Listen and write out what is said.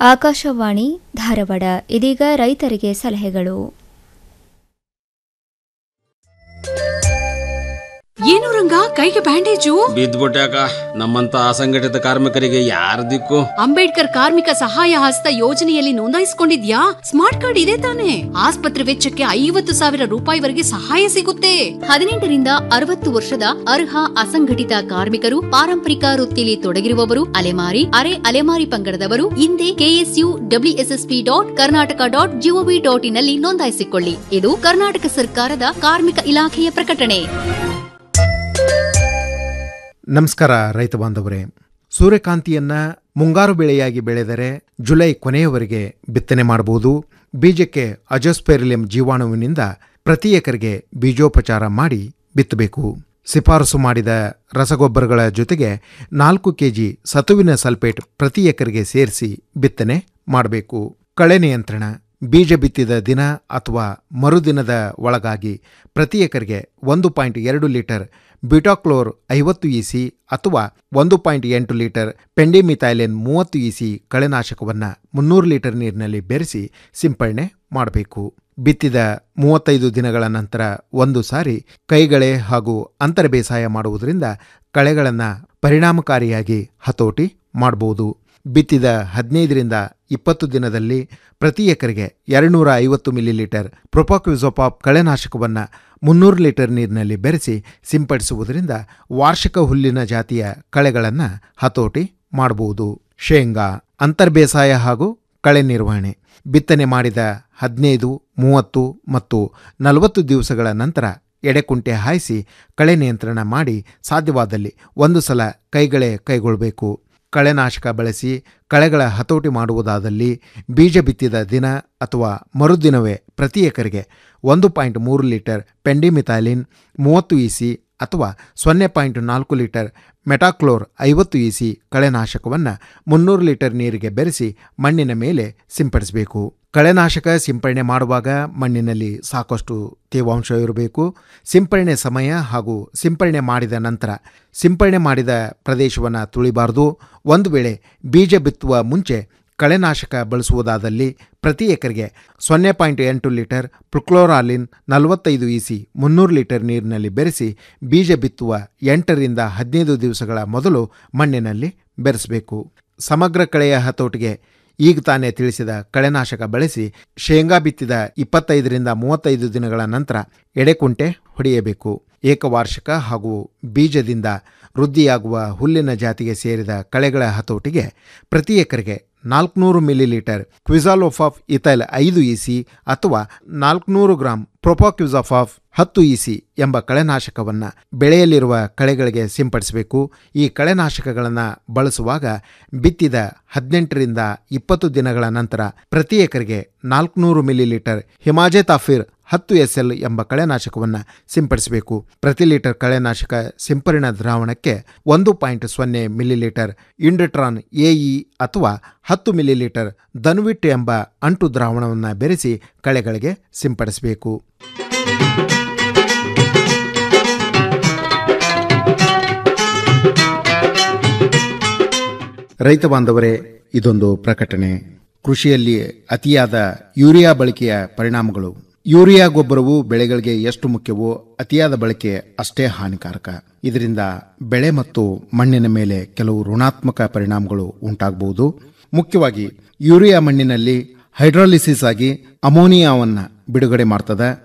ಆಕಾಶವಾಣಿ ಧಾರವಾಡ ಇದೀಗ ರೈತರಿಗೆ ಸಲಹೆಗಳು ಏನು ರಂಗ ಕೈಗೆ ಬ್ಯಾಂಡೇಜು ಬಿದ್ದ್ಬಿಟ್ಯಾಕ ನಮ್ಮಂತ ಅಸಂಘಟಿತ ಕಾರ್ಮಿಕರಿಗೆ ಯಾರ ದಿಕ್ಕು ಅಂಬೇಡ್ಕರ್ ಕಾರ್ಮಿಕ ಸಹಾಯ ಹಸ್ತ ಯೋಜನೆಯಲ್ಲಿ ನೋಂದಾಯಿಸಿಕೊಂಡಿದ್ಯಾ ಸ್ಮಾರ್ಟ್ ಕಾರ್ಡ್ ಇದೆ ತಾನೆ ಆಸ್ಪತ್ರೆ ವೆಚ್ಚಕ್ಕೆ ಐವತ್ತು ಸಾವಿರ ರೂಪಾಯಿವರೆಗೆ ಸಹಾಯ ಸಿಗುತ್ತೆ ಹದಿನೆಂಟರಿಂದ ಅರವತ್ತು ವರ್ಷದ ಅರ್ಹ ಅಸಂಘಟಿತ ಕಾರ್ಮಿಕರು ಪಾರಂಪರಿಕ ವೃತ್ತಿಯಲ್ಲಿ ತೊಡಗಿರುವವರು ಅಲೆಮಾರಿ ಅರೆ ಅಲೆಮಾರಿ ಪಂಗಡದವರು ಹಿಂದೆ KSU WSSP dot Karnataka dot GOV dot ಇನ್ನಲ್ಲಿ ನೋಂದಾಯಿಸಿಕೊಳ್ಳಿ ಇದು ಕರ್ನಾಟಕ ಸರ್ಕಾರದ ಕಾರ್ಮಿಕ ಇಲಾಖೆಯ ಪ್ರಕಟಣೆ ನಮಸ್ಕಾರ ರೈತ ಬಾಂಧವರೇ ಸೂರ್ಯಕಾಂತಿಯನ್ನ ಮುಂಗಾರು ಬೆಳೆಯಾಗಿ ಬೆಳೆದರೆ ಜುಲೈ ಕೊನೆಯವರೆಗೆ ಬಿತ್ತನೆ ಮಾಡಬಹುದು ಬೀಜಕ್ಕೆ ಅಜೋಸ್ಪೆರಿಲಿಯಂ ಜೀವಾಣುವಿನಿಂದ ಪ್ರತಿ ಎಕರೆಗೆ ಬೀಜೋಪಚಾರ ಮಾಡಿ ಬಿತ್ತಬೇಕು ಶಿಫಾರಸು ಮಾಡಿದ ರಸಗೊಬ್ಬರಗಳ ಜೊತೆಗೆ ನಾಲ್ಕು ಕೆಜಿ ಸತುವಿನ ಸಲ್ಫೇಟ್ ಪ್ರತಿ ಎಕರೆಗೆ ಸೇರಿಸಿ ಬಿತ್ತನೆ ಮಾಡಬೇಕು ಕಳೆ ನಿಯಂತ್ರಣ ಬೀಜ ಬಿತ್ತಿದ ದಿನ ಅಥವಾ ಮರುದಿನದ ಒಳಗಾಗಿ ಪ್ರತಿ ಎಕರೆಗೆ ಒಂದು ಪಾಯಿಂಟ್ ಎರಡು ಲೀಟರ್ ಬ್ಯೂಟಾಕ್ಲೋರ್ ಐವತ್ತು ಇಸಿ ಅಥವಾ ಒಂದು ಪಾಯಿಂಟ್ ಎಂಟು ಲೀಟರ್ ಪೆಂಡಿಮಿಥೈಲಿನ್ ಮೂವತ್ತು ಇಸಿ ಕಳೆನಾಶಕವನ್ನು ಮುನ್ನೂರು ಲೀಟರ್ ನೀರಿನಲ್ಲಿ ಬೆರೆಸಿ ಸಿಂಪಡಣೆ ಮಾಡಬೇಕು ಬಿತ್ತಿದ ಮೂವತ್ತೈದು ದಿನಗಳ ನಂತರ ಒಂದು ಸಾರಿ ಕೈಗಳೆ ಹಾಗೂ ಅಂತರ ಬೇಸಾಯ ಮಾಡುವುದರಿಂದ ಕಳೆಗಳನ್ನು ಪರಿಣಾಮಕಾರಿಯಾಗಿ ಹತೋಟಿ ಮಾಡಬಹುದು ಬಿತ್ತಿದ ಹದಿನೈದರಿಂದ ಇಪ್ಪತ್ತು ದಿನದಲ್ಲಿ ಪ್ರತಿ ಎಕರೆಗೆ ಎರಡುನೂರ ಐವತ್ತು ಮಿಲಿಲೀಟರ್ ಪ್ರೊಪಾಕ್ವಿಸೋಪಾಪ್ ಕಳೆನಾಶಕವನ್ನು ಮುನ್ನೂರು ಲೀಟರ್ ನೀರಿನಲ್ಲಿ ಬೆರೆಸಿ ಸಿಂಪಡಿಸುವುದರಿಂದ ವಾರ್ಷಿಕ ಹುಲ್ಲಿನ ಜಾತಿಯ ಕಳೆಗಳನ್ನು ಹತೋಟಿ ಮಾಡಬಹುದು ಶೇಂಗಾ ಅಂತರ್ಬೇಸಾಯ ಹಾಗೂ ಕಳೆ ನಿರ್ವಹಣೆ ಬಿತ್ತನೆ ಮಾಡಿದ ಹದಿನೈದು ಮೂವತ್ತು ಮತ್ತು ನಲವತ್ತು ದಿವಸಗಳ ನಂತರ ಎಡೆಕುಂಟೆ ಹಾಯಿಸಿ ಕಳೆ ನಿಯಂತ್ರಣ ಮಾಡಿ ಸಾಧ್ಯವಾದಲ್ಲಿ ಒಂದು ಸಲ ಕೈಗಳೆ ಕೈಗೊಳ್ಳಬೇಕು ಕಳೆನಾಶಕ ಬಳಸಿ ಕಳೆಗಳ ಹತೋಟಿ ಮಾಡುವುದಾದಲ್ಲಿ ಬೀಜ ಬಿತ್ತಿದ ದಿನ ಅಥವಾ ಮರುದಿನವೇ ಪ್ರತಿ ಎಕರೆಗೆ ಒಂದು ಪಾಯಿಂಟ್ ಮೂರು ಲೀಟರ್ ಪೆಂಡಿಮಿಥೈಲಿನ್ ಮೂವತ್ತು ಇಸಿ ಅಥವಾ ಸೊನ್ನೆ ಪಾಯಿಂಟ್ ನಾಲ್ಕು ಲೀಟರ್ ಮೆಟಾಕ್ಲೋರ್ ಐವತ್ತು ಇಸಿ ಕಳೆನಾಶಕವನ್ನು ಮುನ್ನೂರು ಲೀಟರ್ ನೀರಿಗೆ ಬೆರೆಸಿ ಮಣ್ಣಿನ ಮೇಲೆ ಸಿಂಪಡಿಸಬೇಕು ಕಳೆನಾಶಕ ಸಿಂಪಡಣೆ ಮಾಡುವಾಗ ಮಣ್ಣಿನಲ್ಲಿ ಸಾಕಷ್ಟು ತೇವಾಂಶ ಇರಬೇಕು ಸಿಂಪಡಣೆ ಸಮಯ ಹಾಗೂ ಸಿಂಪಡಣೆ ಮಾಡಿದ ನಂತರ ಸಿಂಪಡಣೆ ಮಾಡಿದ ಪ್ರದೇಶವನ್ನು ತುಳಿಬಾರದು ಒಂದು ವೇಳೆ ಬೀಜ ಬಿತ್ತುವ ಮುಂಚೆ ಕಳೆನಾಶಕ ಬಳಸುವುದಾದಲ್ಲಿ ಪ್ರತಿ ಎಕರೆಗೆ ಸೊನ್ನೆ ಪಾಯಿಂಟ್ ಎಂಟು ಲೀಟರ್ ಪ್ರುಕ್ಲೋರಾಲಿನ್ ನಲವತ್ತೈದು ಇಸಿ ಮುನ್ನೂರು ಲೀಟರ್ ನೀರಿನಲ್ಲಿ ಬೆರೆಸಿ ಬೀಜ ಬಿತ್ತುವ ಎಂಟರಿಂದ ಹದಿನೈದು ದಿವಸಗಳ ಮೊದಲು ಮಣ್ಣಿನಲ್ಲಿ ಬೆರೆಸಬೇಕು ಸಮಗ್ರ ಕಳೆಯ ಹತೋಟಿಗೆ ಈಗ ತಾನೇ ತಿಳಿಸಿದ ಕಳೆನಾಶಕ ಬಳಸಿ ಶೇಂಗಾ ಬಿತ್ತಿದ ಇಪ್ಪತ್ತೈದರಿಂದ ಮೂವತ್ತೈದು ದಿನಗಳ ನಂತರ ಎಡೆಕುಂಟೆ ಹೊಡೆಯಬೇಕು ಏಕವಾರ್ಷಿಕ ಹಾಗೂ ಬೀಜದಿಂದ ವೃದ್ಧಿಯಾಗುವ ಹುಲ್ಲಿನ ಜಾತಿಗೆ ಸೇರಿದ ಕಳೆಗಳ ಹತೋಟಿಗೆ ಪ್ರತಿ ಎಕರೆಗೆ ನಾಲ್ಕುನೂರು ಮಿಲಿಲೀಟರ್ ಕ್ವಿಜಾಲೋಫಾಫ್ ಇಥೈಲ್ ಐದು ಇಸಿ ಅಥವಾ ನಾಲ್ಕುನೂರು ಗ್ರಾಂ ಪ್ರೊಪಾಕ್ವಿಜಾಫಾಫ್ ಹತ್ತು ಇಸಿ ಎಂಬ ಕಳೆನಾಶಕವನ್ನು ಬೆಳೆಯಲ್ಲಿರುವ ಕಳೆಗಳಿಗೆ ಸಿಂಪಡಿಸಬೇಕು ಈ ಕಳೆನಾಶಕಗಳನ್ನು ಬಳಸುವಾಗ ಬಿತ್ತಿದ ಹದಿನೆಂಟರಿಂದ ಇಪ್ಪತ್ತು ದಿನಗಳ ನಂತರ ಪ್ರತಿ ಎಕರೆಗೆ ನಾಲ್ಕುನೂರು ಮಿಲಿಲೀಟರ್ ಹಿಮಾಜೆತಾಫಿರ್ ಹತ್ತು ಎಸ್ ಎಲ್ ಎಂಬ ಕಳೆನಾಶಕವನ್ನು ಸಿಂಪಡಿಸಬೇಕು ಪ್ರತಿ ಲೀಟರ್ ಕಳೆನಾಶಕ ಸಿಂಪರಣಾ ದ್ರಾವಣಕ್ಕೆ ಒಂದು ಪಾಯಿಂಟ್ ಸೊನ್ನೆ ಮಿಲಿಲೀಟರ್ ಇಂಡಟ್ರಾನ್ ಎಇ ಅಥವಾ ಹತ್ತು ಮಿಲಿಲೀಟರ್ ದನ್ವಿಟ್ ಎಂಬ ಅಂಟು ದ್ರಾವಣವನ್ನು ಬೆರೆಸಿ ಕಳೆಗಳಿಗೆ ಸಿಂಪಡಿಸಬೇಕು ರೈತ ಬಾಂಧವರೇ ಇದೊಂದು ಪ್ರಕಟಣೆ ಕೃಷಿಯಲ್ಲಿ ಅತಿಯಾದ ಯೂರಿಯಾ ಬಳಕೆಯ ಪರಿಣಾಮಗಳು ಯೂರಿಯಾ ಗೊಬ್ಬರವು ಬೆಳೆಗಳಿಗೆ ಎಷ್ಟು ಮುಖ್ಯವೋ ಅತಿಯಾದ ಬಳಕೆ ಅಷ್ಟೇ ಹಾನಿಕಾರಕ ಇದರಿಂದ ಬೆಳೆ ಮತ್ತು ಮಣ್ಣಿನ ಮೇಲೆ ಕೆಲವು ಋಣಾತ್ಮಕ ಪರಿಣಾಮಗಳು ಉಂಟಾಗಬಹುದು ಮುಖ್ಯವಾಗಿ ಯೂರಿಯಾ ಮಣ್ಣಿನಲ್ಲಿ ಹೈಡ್ರಾಲಿಸಿಸ್ ಆಗಿ ಅಮೋನಿಯಾವನ್ನು ಬಿಡುಗಡೆ ಮಾಡ್ತದೆ